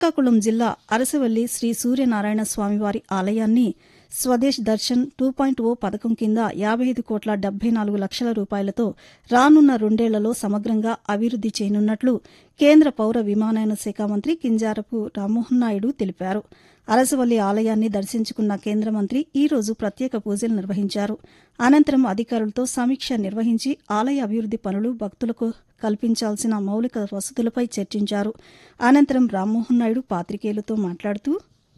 శ్రీకాకుళం జిల్లా అరసవల్లి శ్రీ సూర్యనారాయణ స్వామివారి ఆలయాన్ని Swadesh Darshan two point O పథకం కింద యాభై ఐదు కోట్ల డెబ్బై నాలుగు లక్షల రూపాయలతో రానున్న రెండేళ్లలో సమగ్రంగా అభివృద్ది చేయనున్నట్లు కేంద్ర పౌర విమానయాన శాఖ మంత్రి కింజారపు రామ్మోహన్ నాయుడు తెలిపారు అరసవల్లి ఆలయాన్ని దర్శించుకున్న కేంద్ర మంత్రి ఈ రోజు ప్రత్యేక పూజలు నిర్వహించారు అనంతరం అధికారులతో సమీక్ష నిర్వహించి ఆలయ అభివృద్ది పనులు భక్తులకు కల్పించాల్సిన మౌలిక వసతులపై చర్చించారు అనంతరం రామ్మోహన్ నాయుడు పాతికేయులతో మాట్లాడుతూ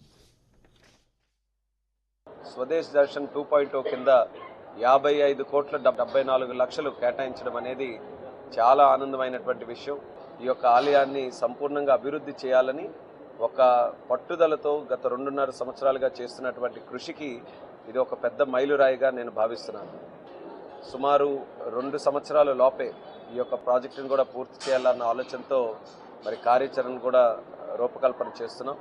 స్వదేశ్ దర్శన్ టూ పాయింట్ కింద యాభై ఐదు కోట్ల డెబ్- డెబ్బై నాలుగు లక్షలు కేటాయించడం అనేది చాలా ఆనందమైనటువంటి విషయం ఈ యొక్క ఆలయాన్ని సంపూర్ణంగా అభివృద్ధి చేయాలని ఒక పట్టుదలతో గత రెండున్నర సంవత్సరాలుగా చేస్తున్నటువంటి కృషికి ఇది ఒక పెద్ద మైలురాయిగా నేను భావిస్తున్నాను సుమారు రెండు సంవత్సరాల లోపే ఈ యొక్క ప్రాజెక్టును కూడా పూర్తి చేయాలన్న ఆలోచనతో మరి కార్యాచరణ కూడా రూపకల్పన చేస్తున్నాం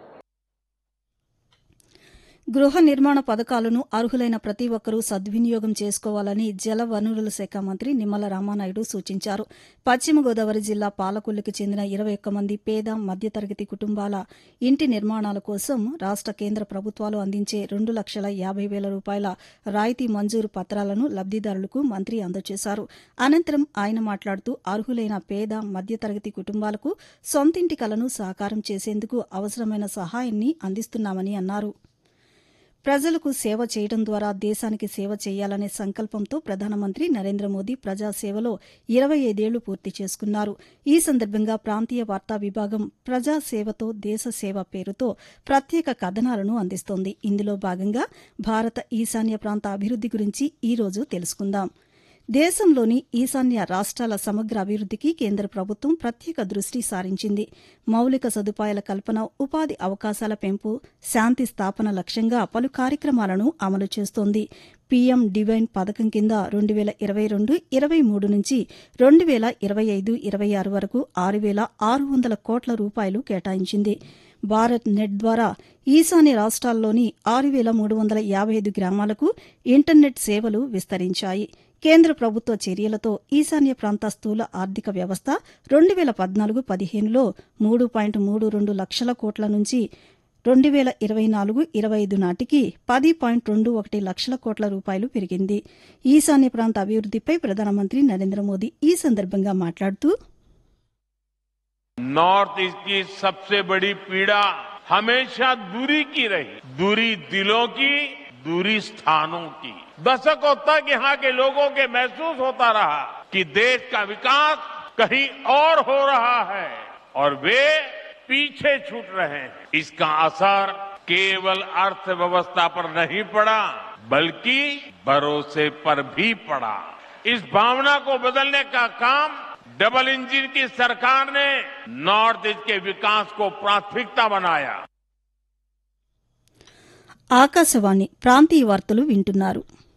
గృహ నిర్మాణ పథకాలను అర్హులైన ప్రతి ఒక్కరూ సద్వినియోగం చేసుకోవాలని జల వనరుల శాఖ మంత్రి నిమ్మల రామానాయుడు సూచించారు పశ్చిమ గోదావరి జిల్లా పాలకొల్లుకు చెందిన ఇరవై ఒక్క మంది పేద మధ్యతరగతి కుటుంబాల ఇంటి నిర్మాణాల కోసం రాష్ట కేంద్ర ప్రభుత్వాలు అందించే రెండు లక్షల యాభై వేల రూపాయల రాయితీ మంజూరు పత్రాలను లబ్దిదారులకు మంత్రి అందజేశారు అనంతరం ఆయన మాట్లాడుతూ అర్హులైన పేద మధ్యతరగతి కుటుంబాలకు సొంతింటి కలను సాకారం చేసేందుకు అవసరమైన సహాయాన్ని అందిస్తున్నామని అన్నారు ప్రజలకు సేవ చేయడం ద్వారా దేశానికి సేవ చేయాలనే సంకల్పంతో ప్రధానమంత్రి నరేంద్ర మోదీ ప్రజాసేవలో ఇరవై ఐదేళ్లు పూర్తి చేసుకున్నారు ఈ సందర్భంగా ప్రాంతీయ వార్తా విభాగం ప్రజాసేవతో దేశ సేవ పేరుతో ప్రత్యేక కథనాలను అందిస్తోంది ఇందులో భాగంగా భారత ఈశాన్య ప్రాంత అభివృద్ది గురించి ఈ రోజు తెలుసుకుందాం దేశంలోని ఈశాన్య రాష్ట్రాల సమగ్ర అభివృద్దికి కేంద్ర ప్రభుత్వం ప్రత్యేక దృష్టి సారించింది మౌలిక సదుపాయాల కల్పన ఉపాధి అవకాశాల పెంపు శాంతి స్థాపన లక్ష్యంగా పలు కార్యక్రమాలను అమలు చేస్తోంది పీఎం డివైన్ పథకం కింద రెండు వేల ఇరవై రెండు ఇరవై మూడు నుంచి రెండు వేల ఇరవై ఐదు ఇరవై ఆరు వరకు ఆరు వేల ఆరు వందల కోట్ల రూపాయలు కేటాయించింది భారత్ నెట్ ద్వారా ఈశాన్య రాష్ట్రాల్లోని ఆరు వేల మూడు వందల యాభై ఐదు గ్రామాలకు ఇంటర్నెట్ సేవలు విస్తరించాయి కేంద్ర ప్రభుత్వ చర్యలతో ఈశాన్య ప్రాంత స్థూల ఆర్థిక వ్యవస్థ రెండు వేల పద్నాలుగు పదిహేనులో మూడు పాయింట్ మూడు రెండు లక్షల కోట్ల నుంచి రెండు వేల ఇరవై నాలుగు ఇరవై ఐదు నాటికి పది పాయింట్ రెండు ఒకటి లక్షల కోట్ల రూపాయలు పెరిగింది ఈశాన్య ప్రాంత అభివృద్దిపై ప్రధానమంత్రి నరేంద్ర మోదీ ఈ సందర్భంగా మాట్లాడుతూ नॉर्थ ईस्ट की सबसे बड़ी पीड़ा हमेशा दूरी की रही दूरी दिलों की दूरी स्थानों की दशकों तक यहाँ के लोगों के महसूस होता रहा कि देश का विकास कहीं और हो रहा है और वे पीछे छूट रहे हैं इसका असर केवल अर्थव्यवस्था पर नहीं पड़ा बल्कि भरोसे पर भी पड़ा इस भावना को बदलने का काम डबल इंजन की सरकार ने नॉर्थ ईस्ट के विकास को प्राथमिकता बनाया ఆకాశవాణి ప్రాంతీయ వార్తలు వింటున్నారు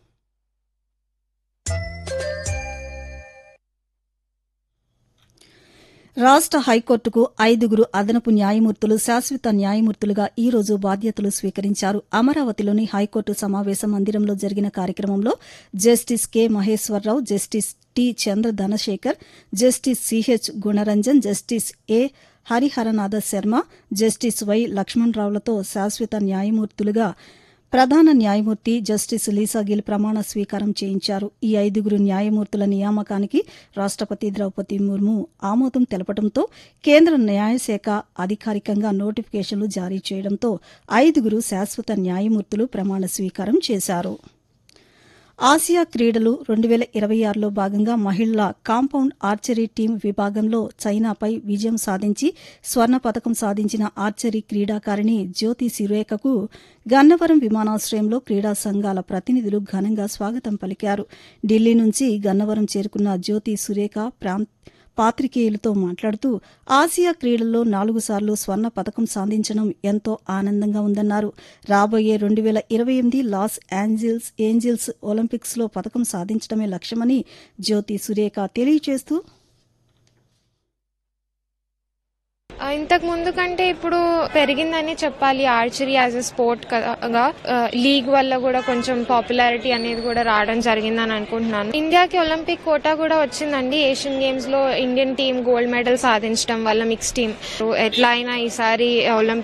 రాష్ట హైకోర్టుకు ఐదుగురు అదనపు న్యాయమూర్తులు శాశ్వత న్యాయమూర్తులుగా ఈ రోజు బాధ్యతలు స్వీకరించారు అమరావతిలోని హైకోర్టు సమావేశ మందిరంలో జరిగిన కార్యక్రమంలో justice K Maheswara Rao justice T Chandra Dhanasekhar justice CH Gunaranjan justice A Hariharanatha Sharma justice Y లక్ష్మణరావులతో శాశ్వత న్యాయమూర్తులుగా ప్రధాన న్యాయమూర్తి జస్టిస్ లీసాగిల్ ప్రమాణ స్వీకారం చేయించారు ఈ ఐదుగురు న్యాయమూర్తుల నియామకానికి రాష్టపతి ద్రౌపది ముర్ము ఆమోదం తెలపడంతో కేంద్ర న్యాయశాఖ అధికారికంగా నోటిఫికేషన్లు జారీ చేయడంతో ఐదుగురు శాశ్వత న్యాయమూర్తులు ప్రమాణ స్వీకారం చేశారు ఆసియా క్రీడలు రెండు వేల ఇరవై ఆరులో భాగంగా మహిళల కాంపౌండ్ ఆర్చరీ టీం విభాగంలో చైనాపై విజయం సాధించి స్వర్ణ పథకం సాధించిన ఆర్చరీ క్రీడాకారిణి జ్యోతి సిరేఖకు గన్నవరం విమానాశ్రయంలో క్రీడా సంఘాల ప్రతినిధులు ఘనంగా స్వాగతం పలికారు ఢిల్లీ నుంచి గన్నవరం చేరుకున్న జ్యోతి సురేఖ ప్రాంత పాత్రికేయులతో మాట్లాడుతూ ఆసియా క్రీడల్లో నాలుగు సార్లు స్వర్ణ పథకం సాధించడం ఎంతో ఆనందంగా ఉందన్నారు రాబోయే రెండు వేల ఇరవై ఎనిమిది లాస్ ఏంజిల్స్ ఏంజిల్స్ ఒలింపిక్స్లో పథకం సాధించడమే లక్ష్యమని జ్యోతి సురేఖ తెలియజేస్తూ ఆ, ఇంతకు ముందు కంటే ఇప్పుడు పెరిగిందని చెప్పాలి ఆర్చరీ యాజ్ ఎ స్పోర్ట్ గా ఆ, లీగ్ వల్ల కూడా కొంచెం పాపులారిటీ అనేది కూడా రావడం జరిగిందని అనుకుంటున్నాను ఇండియాకి ఒలింపిక్ కోటా కూడా వచ్చిందండి ఏషియన్ గేమ్స్ లో ఇండియన్ టీం గోల్డ్ మెడల్ సాధించడం వల్ల మిక్స్ టీం ఎట్లా అయినా ఈసారి ఒలింపిక్